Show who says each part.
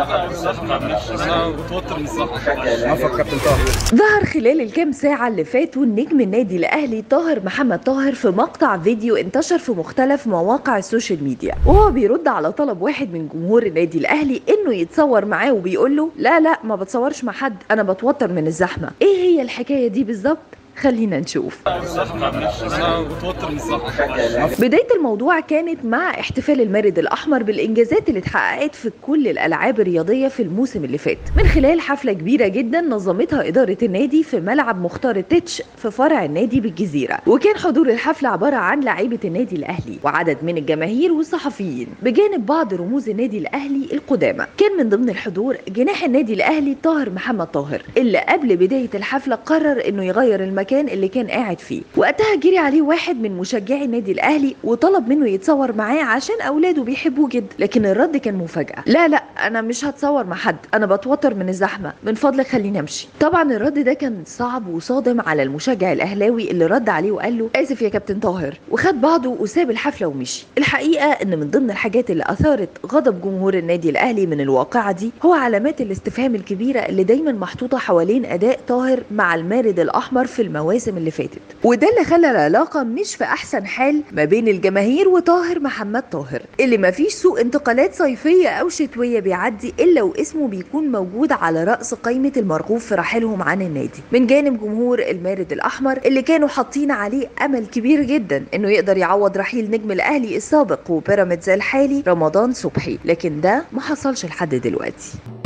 Speaker 1: انا متوتر من الصح
Speaker 2: عفوا كابتن طاهر
Speaker 3: ظهر خلال الكام ساعة اللي فاتوا نجم النادي الأهلي طاهر محمد طاهر في مقطع فيديو انتشر في مختلف مواقع السوشيال ميديا وهو بيرد على طلب واحد من جمهور النادي الأهلي إنه يتصور معاه وبيقول له لا لا ما بتصورش مع حد أنا بتوتر من الزحمة إيه هي الحكاية دي بالظبط؟ خلينا نشوف
Speaker 1: انا متوتر من الصح
Speaker 3: بداية الموضوع كانت مع احتفال المارد الأحمر بالإنجازات اللي اتحققت في كل الألعاب الرياضية في الموسم اللي فات من خلال حفلة كبيرة جدا نظمتها إدارة النادي في ملعب مختار التتش في فرع النادي بالجزيرة وكان حضور الحفلة عبارة عن لعيبة النادي الأهلي وعدد من الجماهير والصحفيين بجانب بعض رموز النادي الأهلي القدامى كان من ضمن الحضور جناح النادي الأهلي طاهر محمد طاهر اللي قبل بداية الحفلة قرر إنه يغير المكان اللي كان قاعد فيه وقتها جري عليه واحد من مشجعي النادي الاهلي وطلب منه يتصور معاه عشان اولاده بيحبوه جدا لكن الرد كان مفاجاه لا لا انا مش هتصور مع حد انا بتوتر من الزحمه من فضلك خليني امشي طبعا الرد ده كان صعب وصادم على المشجع الاهلاوي اللي رد عليه وقال له اسف يا كابتن طاهر وخد بعضه وساب الحفله ومشي الحقيقه ان من ضمن الحاجات اللي اثارت غضب جمهور النادي الاهلي من الواقعه دي هو علامات الاستفهام الكبيره اللي دايما محطوطه حوالين اداء طاهر مع المارد الاحمر في المواسم اللي فاتت وده اللي خلى العلاقه مش في احسن حال ما بين الجماهير وطاهر محمد طاهر اللي ما فيش سوق انتقالات صيفيه او شتويه بيعدي الا واسمه بيكون موجود على راس قائمه المرغوب في رحيلهم عن النادي من جانب جمهور المارد الاحمر اللي كانوا حاطين عليه امل كبير جدا انه يقدر يعوض رحيل نجم الاهلي السابق وبيراميدز الحالي رمضان صبحي لكن ده ما حصلش لحد دلوقتي